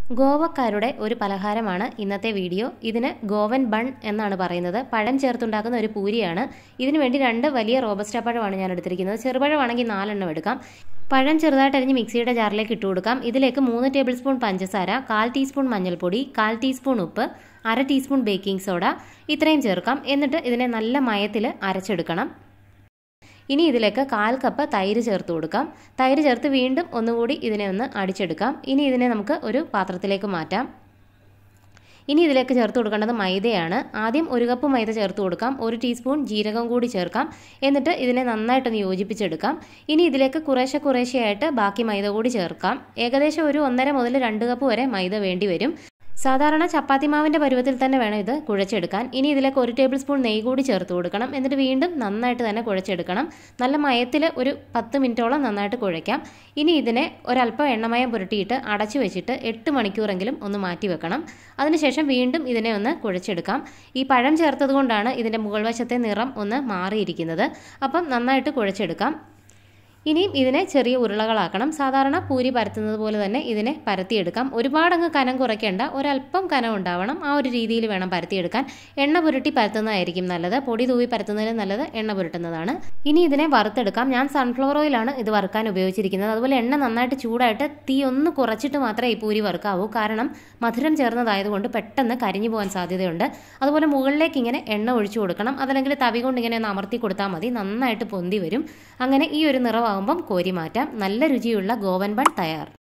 ഗോവക്കാരുടെ ഒരു പലഹാരമാണ് ഇന്നത്തെ വീഡിയോ ഇതിന് ഗോവൻ ബൺ എന്നാണ് പറയുന്നത് പഴം ചേർത്തുണ്ടാക്കുന്ന ഒരു പൂരിയാണ് ഇതിനു വേണ്ടി രണ്ട് വലിയ റോബസ്റ്റ പഴമാണ് ഞാൻ എടുത്തിരിക്കുന്നത് ചെറുപഴമാണെങ്കിൽ നാലെണ്ണം എടുക്കാം പഴം ചെറുതായിട്ട് അരിഞ്ഞ് മിക്സിയുടെ ജാറിലേക്ക് ഇട്ട് കൊടുക്കാം ഇതിലേക്ക് മൂന്ന് ടേബിൾ സ്പൂൺ പഞ്ചസാര കാൽ ടീസ്പൂൺ മഞ്ഞൾപ്പൊടി കാൽ ടീസ്പൂൺ ഉപ്പ് അര ടീസ്പൂൺ ബേക്കിംഗ് സോഡ ഇത്രയും ചേർക്കാം എന്നിട്ട് ഇതിനെ നല്ല മയത്തിൽ അരച്ചെടുക്കണം ഇനി ഇതിലേക്ക് കാൽ കപ്പ് തൈര് ചേർത്ത് കൊടുക്കാം തൈര് ചേർത്ത് വീണ്ടും ഒന്നുകൂടി ഇതിനെ ഒന്ന് അടിച്ചെടുക്കാം ഇനി ഇതിനെ നമുക്ക് ഒരു പാത്രത്തിലേക്ക് മാറ്റാം ഇനി ഇതിലേക്ക് ചേർത്ത് കൊടുക്കേണ്ടത് മൈദയാണ് ആദ്യം ഒരു കപ്പ് മൈദ ചേർത്ത് കൊടുക്കാം ഒരു ടീസ്പൂൺ ജീരകം കൂടി ചേർക്കാം എന്നിട്ട് ഇതിനെ നന്നായിട്ടൊന്ന് യോജിപ്പിച്ചെടുക്കാം ഇനി ഇതിലേക്ക് കുറേശ്ശെ കുറേശ്ശെയായിട്ട് ബാക്കി മൈദ കൂടി ചേർക്കാം ഏകദേശം ഒരു ഒന്നര മുതൽ രണ്ട് കപ്പ് വരെ മൈദ വേണ്ടി വരും സാധാരണ ചപ്പാത്തി മാവിൻ്റെ പരുവത്തിൽ തന്നെ വേണം ഇത് കുഴച്ചെടുക്കാൻ ഇനി ഇതിലേക്ക് ഒരു ടേബിൾ സ്പൂൺ നെയ്യ് കൂടി ചേർത്ത് കൊടുക്കണം എന്നിട്ട് വീണ്ടും നന്നായിട്ട് തന്നെ കുഴച്ചെടുക്കണം നല്ല മയത്തിൽ ഒരു പത്ത് മിനിറ്റോളം നന്നായിട്ട് കുഴയ്ക്കാം ഇനി ഇതിനെ ഒരല്പം എണ്ണമയം പുരട്ടിയിട്ട് അടച്ചു വെച്ചിട്ട് എട്ട് മണിക്കൂറെങ്കിലും ഒന്ന് മാറ്റി വെക്കണം അതിനുശേഷം വീണ്ടും ഇതിനെ ഒന്ന് കുഴച്ചെടുക്കാം ഈ പഴം ചേർത്തത് കൊണ്ടാണ് ഇതിൻ്റെ മുകൾ വശത്തെ നിറം ഒന്ന് മാറിയിരിക്കുന്നത് അപ്പം നന്നായിട്ട് കുഴച്ചെടുക്കാം ഇനിയും ഇതിനെ ചെറിയ ഉരുളകളാക്കണം സാധാരണ പൂരി പരത്തുന്നത് പോലെ തന്നെ ഇതിനെ പരത്തിയെടുക്കാം ഒരുപാടങ്ങ് കനം കുറയ്ക്കേണ്ട ഒരല്പം കനം ഉണ്ടാവണം ആ ഒരു രീതിയിൽ വേണം പരത്തിയെടുക്കാൻ എണ്ണ പുരട്ടി പരത്തുന്നതായിരിക്കും നല്ലത് പൊടി തൂവി പരത്തുന്നതിന് നല്ലത് എണ്ണ പുരട്ടുന്നതാണ് ഇനി ഇതിനെ വറുത്തെടുക്കാം ഞാൻ സൺഫ്ലവർ ഓയിലാണ് ഇത് വറുക്കാൻ ഉപയോഗിച്ചിരിക്കുന്നത് അതുപോലെ എണ്ണ നന്നായിട്ട് ചൂടായിട്ട് തീ ഒന്ന് കുറച്ചിട്ട് മാത്രമേ ഈ പൂരി വറുക്കാവൂ കാരണം മധുരം ചേർന്നതായതുകൊണ്ട് പെട്ടെന്ന് കരിഞ്ഞു പോകാൻ സാധ്യതയുണ്ട് അതുപോലെ മുകളിലേക്ക് ഇങ്ങനെ എണ്ണ ഒഴിച്ചു കൊടുക്കണം അതല്ലെങ്കിൽ തവി കൊണ്ട് ഇങ്ങനെ ഒന്ന് അമർത്തി കൊടുത്താൽ മതി നന്നായിട്ട് പൊന്തി വരും അങ്ങനെ ഈ ഒരു നിറമാകുമ്പം കോരി മാറ്റാം നല്ല രുചിയുള്ള ഗോവൻ ബൺ തയ്യാർ